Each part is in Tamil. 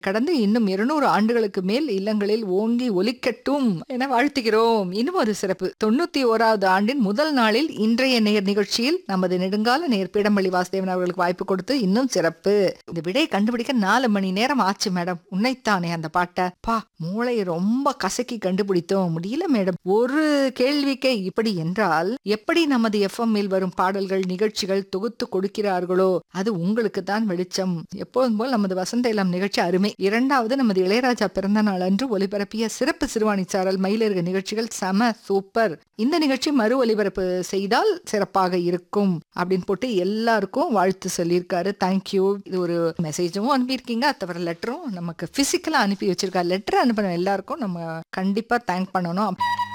கடந்து இன்னும் இருநூறு ஆண்டுகளுக்கு மேல் இல்லங்களில் ஓங்கி ஒலிக்கட்டும் என வாழ்த்துகிறோம் இன்னும் ஒரு சிறப்பு தொண்ணூத்தி ஓராவது ஆண்டின் முதல் நாளில் இன்றைய நேர் நிகழ்ச்சியில் நமது நெடுங்கால நேர் பீடம்பள்ளி வாசுதேவன் அவர்களுக்கு வாய்ப்பு கொடுத்து இன்னும் சிறப்பு இந்த விடை கண்டுபிடிக்க நாலு மணி நேரம் ஆச்சு மேடம் உன்னைத்தானே அந்த பாட்டை பா மூளை ரொம்ப கசக்கி கண்டுபிடித்தோம் முடியல மேடம் ஒரு கேள்விக்கே இப்படி என்றால் எப்படி நமது எஃப்எம்மில் வரும் பாடல்கள் நிகழ்ச்சிகள் தொகுத்து கொடுக்கிறார்களோ அது உங்களுக்கு தான் வெளிச்சம் எப்போதும் போல் நமது வசந்த இளம் நிகழ்ச்சி அருமை இரண்டாவது நமது இளையராஜா பிறந்த நாள் அன்று ஒலிபரப்பிய சிறப்பு சிறுவாணி சாரல் மயிலிறகு நிகழ்ச்சிகள் செம சூப்பர் இந்த நிகழ்ச்சி மறு ஒலிபரப்பு செய்தால் சிறப்பாக இருக்கும் அப்படின்னு போட்டு எல்லாருக்கும் வாழ்த்து சொல்லியிருக்காரு தேங்க்யூ இது ஒரு மெசேஜும் அனுப்பியிருக்கீங்க அது தவிர லெட்டரும் நமக்கு பிசிக்கலா அனுப்பி வச்சிருக்காரு லெட்டர் அனுப்பின எல்லாருக்கும் நம்ம கண்டிப்பா தேங்க் பண்ணணும்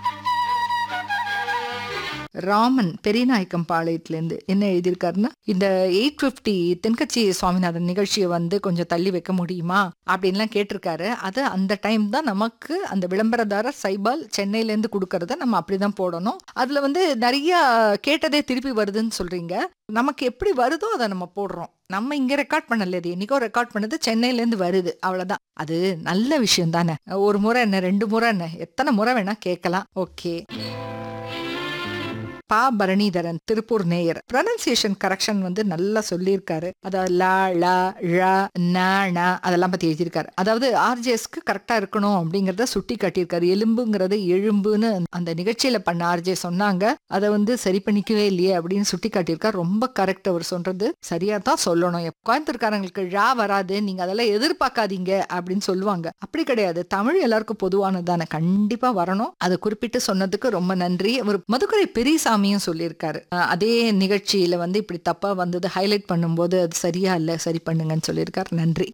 ராமன் பெரியநாயக்கம் பாளையத்துலேருந்து என்ன எழுதியிருக்காருன்னா இந்த எயிட் ஃபிஃப்டி தென்கட்சி சுவாமிநாதன் நிகழ்ச்சியை வந்து கொஞ்சம் தள்ளி வைக்க முடியுமா அப்படின்லாம் கேட்டிருக்காரு அது அந்த டைம் தான் நமக்கு அந்த விளம்பரதாரர் சைபால் சென்னையிலேருந்து கொடுக்கறத நம்ம அப்படிதான் போடணும் அதில் வந்து நிறைய கேட்டதே திருப்பி வருதுன்னு சொல்றீங்க நமக்கு எப்படி வருதோ அதை நம்ம போடுறோம் நம்ம இங்க ரெக்கார்ட் பண்ணல இது என்னைக்கோ ரெக்கார்ட் பண்ணது சென்னையில இருந்து வருது அவ்வளவுதான் அது நல்ல விஷயம் தானே ஒரு முறை என்ன ரெண்டு முறை என்ன எத்தனை முறை வேணா கேட்கலாம் ஓகே பா பரணிதரன் திருப்பூர் நேயர் ப்ரொனன்சியேஷன் கரெக்ஷன் வந்து நல்லா சொல்லியிருக்காரு அதாவது லா ழ ழ ந ண அதெல்லாம் பத்தி எழுதியிருக்காரு அதாவது ஆர்ஜேஸ்க்கு கரெக்டா இருக்கணும் அப்படிங்கறத சுட்டி காட்டியிருக்காரு எலும்புங்கிறது எழும்புன்னு அந்த நிகழ்ச்சியில பண்ண ஆர்ஜே சொன்னாங்க அதை வந்து சரி பண்ணிக்கவே இல்லையே அப்படின்னு சுட்டி காட்டியிருக்காரு ரொம்ப கரெக்ட் அவர் சொல்றது சரியா தான் சொல்லணும் கோயம்புத்தூர்காரங்களுக்கு ழா வராது நீங்க அதெல்லாம் எதிர்பார்க்காதீங்க அப்படின்னு சொல்லுவாங்க அப்படி கிடையாது தமிழ் எல்லாருக்கும் பொதுவானது தானே கண்டிப்பா வரணும் அதை குறிப்பிட்டு சொன்னதுக்கு ரொம்ப நன்றி அவர் மதுக்கரை பெரியசாமியும் சொல்லியிருக்காரு அஹ் அதே நிகழ்ச்சியில வந்து இப்படி தப்பா வந்தது ஹைலைட் பண்ணும்போது அது சரியா இல்ல சரி பண்ணுங்கன்னு சொல்லியிருக்காரு நன்றி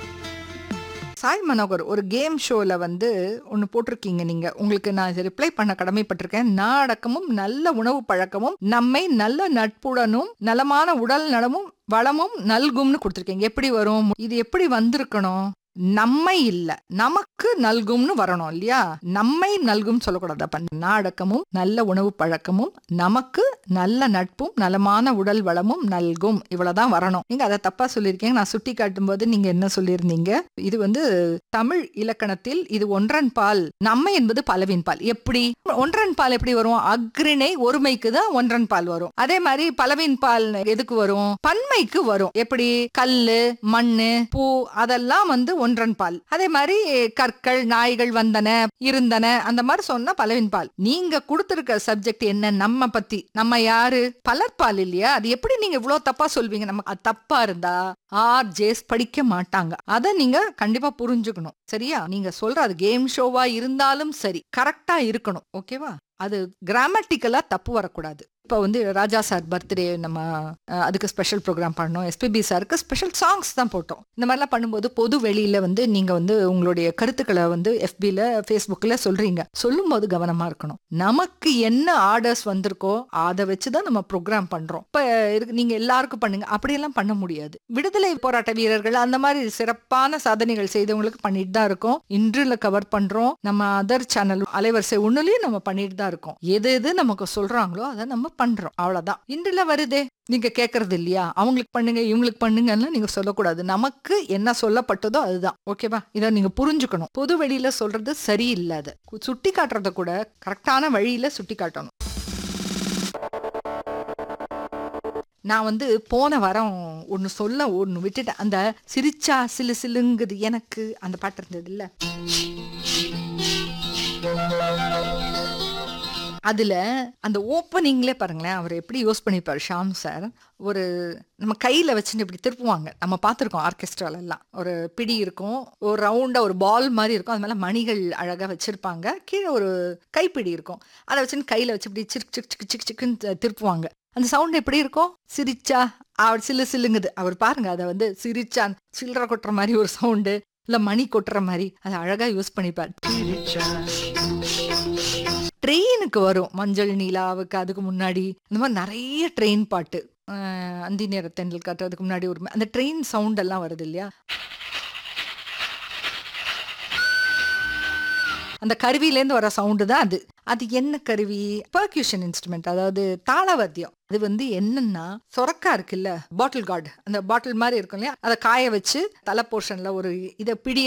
சாய் மனோகர் ஒரு கேம் ஷோல வந்து ஒன்று போட்டிருக்கீங்க நீங்க உங்களுக்கு நான் இதை ரிப்ளை பண்ண கடமைப்பட்டிருக்கேன் நாடகமும் நல்ல உணவு பழக்கமும் நம்மை நல்ல நட்புடனும் நலமான உடல் நலமும் வளமும் நல்கும்னு கொடுத்துருக்கீங்க எப்படி வரும் இது எப்படி வந்திருக்கணும் நம்மை இல்ல நமக்கு நல்கும்னு வரணும் இல்லையா நம்மை நல்கும் சொல்லக்கூடாது அப்ப நாடகமும் நல்ல உணவு பழக்கமும் நமக்கு நல்ல நட்பும் நலமான உடல் வளமும் நல்கும் இவ்வளவுதான் வரணும் நீங்க அதை தப்பா சொல்லியிருக்கீங்க நான் சுட்டி காட்டும் போது நீங்க என்ன சொல்லியிருந்தீங்க இது வந்து தமிழ் இலக்கணத்தில் இது ஒன்றன் பால் நம்மை என்பது பலவின் பால் எப்படி ஒன்றன் பால் எப்படி வரும் அக்ரிணை ஒருமைக்கு தான் ஒன்றன் பால் வரும் அதே மாதிரி பலவின் பால் எதுக்கு வரும் பன்மைக்கு வரும் எப்படி கல்லு மண்ணு பூ அதெல்லாம் வந்து ஒன்றன் பால் அதே மாதிரி கற்கள் நாய்கள் வந்தன இருந்தன அந்த மாதிரி சொன்னா பலவின் பால் நீங்க கொடுத்திருக்க சப்ஜெக்ட் என்ன நம்ம பத்தி நம்ம யாரு பலர்பால் இல்லையா அது எப்படி நீங்க இவ்வளவு தப்பா சொல்வீங்க நம்ம அது தப்பா இருந்தா ஆர் ஜேஸ் படிக்க மாட்டாங்க அத நீங்க கண்டிப்பா புரிஞ்சுக்கணும் சரியா நீங்க சொல்ற அது கேம் ஷோவா இருந்தாலும் சரி கரெக்டா இருக்கணும் ஓகேவா அது கிராமட்டிக்கலா தப்பு வரக்கூடாது இப்போ வந்து ராஜா சார் பர்த்டே நம்ம அஹ், அதுக்கு ஸ்பெஷல் ப்ரோக்ராம் பண்ணோம் எஸ்பிபி சாருக்கு ஸ்பெஷல் சாங்ஸ் தான் போட்டோம் இந்த மாதிரிலாம் பண்ணும்போது பொது வெளியில வந்து நீங்க வந்து உங்களுடைய கருத்துக்களை வந்து எஃபில ஃபேஸ்புக்கில் சொல்றீங்க சொல்லும்போது கவனமா இருக்கணும் நமக்கு என்ன ஆர்டர்ஸ் வந்திருக்கோ அதை வச்சு தான் நம்ம ப்ரோக்ராம் பண்றோம் இப்போ இருக்கு நீங்க எல்லாருக்கும் பண்ணுங்க அப்படியெல்லாம் பண்ண முடியாது விடுதலை போராட்ட வீரர்கள் அந்த மாதிரி சிறப்பான சாதனைகள் செய்தவங்களுக்கு பண்ணிட்டு தான் இருக்கோம் இன்றுல கவர் பண்றோம் நம்ம அதர் சேனல் அலைவரிசை ஒண்ணுலயும் நம்ம பண்ணிட்டு தான் இருக்கோம் எது எது நமக்கு சொல்றாங்களோ அதை நம்ம பண்றோம் அவ்வளவுதான் இன்றுல வருதே நீங்க கேக்குறது இல்லையா அவங்களுக்கு பண்ணுங்க இவங்களுக்கு பண்ணுங்கன்னு நீங்க சொல்லக்கூடாது நமக்கு என்ன சொல்லப்பட்டதோ அதுதான் ஓகேவா இதை நீங்க புரிஞ்சுக்கணும் பொது வெளியில சொல்றது சரியில்லை அது சுட்டி காட்டுறத கூட கரெக்டான வழியில சுட்டி காட்டணும் நான் வந்து போன வாரம் ஒன்று சொல்ல ஒன்று விட்டுட்டேன் அந்த சிரிச்சா சிலு சிலுங்குது எனக்கு அந்த பாட்டு இருந்தது இல்ல அதுல அந்த ஓப்பனிங்லே பாருங்களேன் அவர் எப்படி யூஸ் பண்ணிப்பாரு ஷாம் சார் ஒரு நம்ம கையில வச்சுட்டு இப்படி திருப்புவாங்க நம்ம பார்த்துருக்கோம் ஆர்கெஸ்ட்ரால எல்லாம் ஒரு பிடி இருக்கும் ஒரு ரவுண்டா ஒரு பால் மாதிரி இருக்கும் அது மேல மணிகள் அழகா வச்சிருப்பாங்க கீழே ஒரு கைப்பிடி இருக்கும் அதை வச்சுன்னு கையில வச்சு இப்படி சிக் சிக் சிக் சிக் சிக்குன்னு திருப்புவாங்க அந்த சவுண்ட் எப்படி இருக்கும் சிரிச்சா அவர் சில்லு சில்லுங்குது அவர் பாருங்க அதை வந்து சிரிச்சா சில்லற கொட்டுற மாதிரி ஒரு சவுண்டு இல்ல மணி கொட்டுற மாதிரி அதை அழகா யூஸ் பண்ணிப்பார் ட்ரெயினுக்கு வரும் மஞ்சள் நீலாவுக்கு அதுக்கு முன்னாடி இந்த மாதிரி நிறைய ட்ரெயின் பாட்டு அஹ் அந்தி நேர தென்றல் காற்று அதுக்கு முன்னாடி ஒரு அந்த ட்ரெயின் சவுண்ட் எல்லாம் வருது இல்லையா அந்த கருவியிலேருந்து வர சவுண்டு தான் அது அது என்ன கருவி பர்க்யூஷன் இன்ஸ்ட்ருமெண்ட் அதாவது தாளவாத்தியம் அது வந்து என்னன்னா சொரக்கா இருக்குல்ல பாட்டில் கார்டு அந்த பாட்டில் மாதிரி இருக்கும் இல்லையா அதை காய வச்சு தலை போர்ஷன்ல ஒரு இதை பிடி